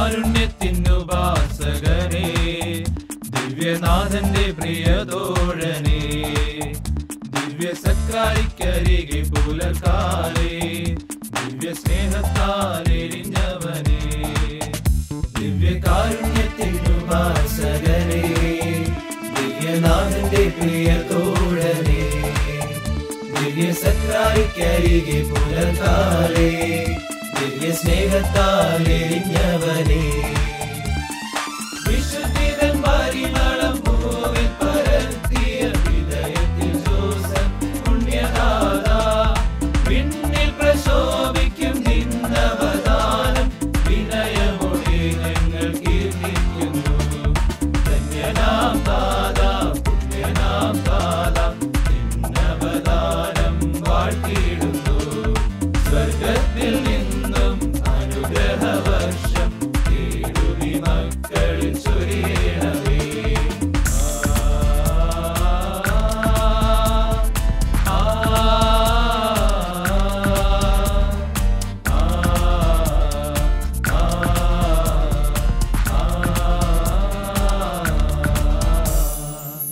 ദിവ്യകാരുണ്യത്തിനുപാസകനേ ദിവ്യനാഥന്റെ പ്രിയതോഴനേ ദിവ്യ സക്രാരിക്കരികെ പുലർക്കാലേ ദിവ്യ സ്നേഹത്താലെരിഞ്ഞവനേ ദിവ്യകാരുണ്യത്തിനുപാസകനേ ദിവ്യനാഥന്റെ പ്രിയതോഴനേ ദിവ്യ സക്രാരിക്കരികെ പുലർക്കാലേ ദിവ്യ സ്നേഹത്താലെരിഞ്ഞവനേ വിശുദ്ധിതൻ പരിമളം പൂവിൽ പരത്തിയ ഹൃദയത്തിൽ ജോസഫ് പുണ്യദാതാ പിന്നിൽ പ്രശോഭിക്കും നിന്നവദാനം വിനയമൊഴി ഞങ്ങൾ കീർത്തിക്കുന്നു ധന്യനാം ദാദാ പുണ്യനാം ദാദാ നിന്നവദാനം വാഴ്ത്തിയിടുന്നു സ്വർഗത്തിൽ നിന്നും അനുഗ്രഹവർഷം തേടുവി മക്കളിൽ ചൊരിയണമേ ആ, ആ, ആ, ആ.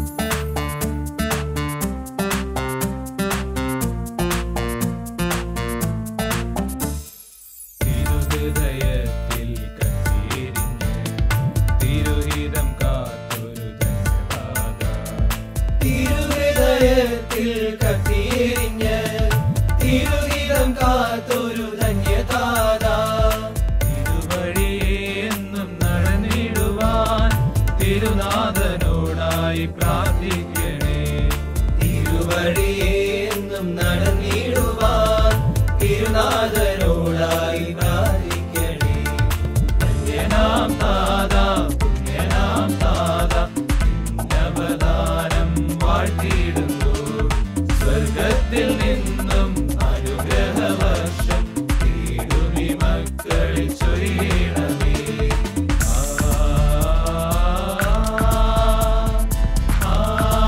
തിരുഹൃദയത്തിൽ കച്ചേരിഞ്ഞ് തിരുഹിതം കാത്തൊരു ധന്യപാത തിരുഹൃദയത്തിൽ കത്തിയെരിഞ്ഞ് തിരുഹിതം കാത്തൊരു ധന്യതാത തിരുവഴിയെ എന്നും നടന്നിടുവാൻ തിരുനാഥനോടായി പ്രാർത്ഥിക്കണേ തിരുവഴിയെ എന്നും നടന്നിടുവാൻ തിരുനാഥനോടായി പ്രാർത്ഥിക്കണേ ധന്യനാം താതാ പുണ്യനാം താതാ പുണ്യവദാനം വാഴ്ത്തിയിടുന്നു സ്വർഗത്തിൽ നിന്നും അനുഗ്രഹവർഷം തേടുമി മക്കളിൽ ചൊരിയണമേ ആ, ആ,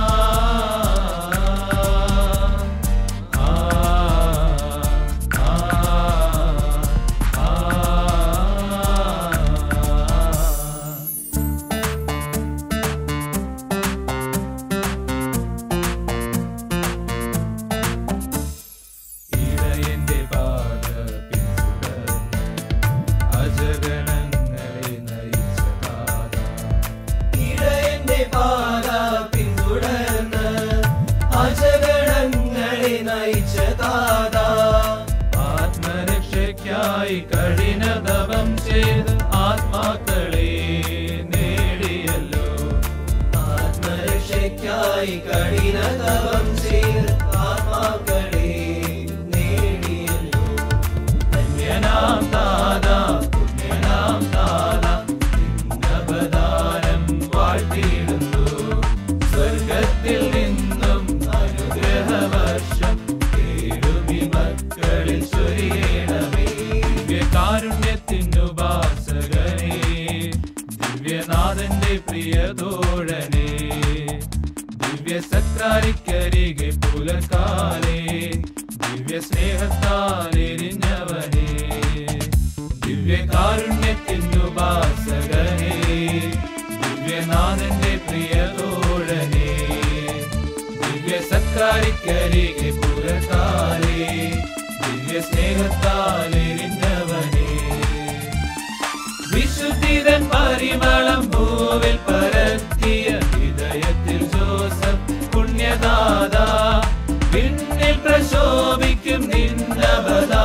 ഇടയന്റെ പാത പിന്തുടർന്ന് അജഗണങ്ങളെ നയിച്ച പാത ഇടയന്റെ പാത പിന്തുടർന്ന് അജഗണങ്ങളെ നയിച്ച താത ആത്മരക്ഷയ്ക്കായി കഠിനതപം ചെയ്ത് ആത്മാക്കളെ നേടിയല്ലോ ആത്മരക്ഷയ്ക്കായി കഠിനതപം ചെയ്ത് ആത്മാക്കളെ നേടിയല്ലോ ധന്യനാം താതാ പുണ്യനാം താതാ നിന്നവദാനം വാഴ്ത്തിയിടുന്നു സ്വർഗത്തിൽ നിന്നും അനുഗ്രഹവർഷം തേടുമി മക്കളിൽ ചൊരിയണമേ ദിവ്യകാരുണ്യത്തിനുപാസകനേ ദിവ്യനാഥന്റെ പ്രിയതോഴനേ ദിവ്യ സക്രാരിക്കരികെ പുലർക്കാലേ ദിവ്യ സ്നേഹത്താലെരിഞ്ഞവനേ ദിവ്യകാരുണ്യത്തിനുപാസകനേ ദിവ്യനാഥന്റെ പ്രിയതോഴനേ ദിവ്യ സക്രാരിക്കരികെ പുലർക്കാലേ ദിവ്യ സ്നേഹത്താലെരിഞ്ഞവനേ വിശുദ്ധിതൻ പരിമളം ഭൂവിൽ പരത്തിയ ഹൃദയത്തിൽ ജോസഫ് പുണ്യദാതാ പിന്നിൽ പ്രശോഭിക്കും നിന്നവദാനം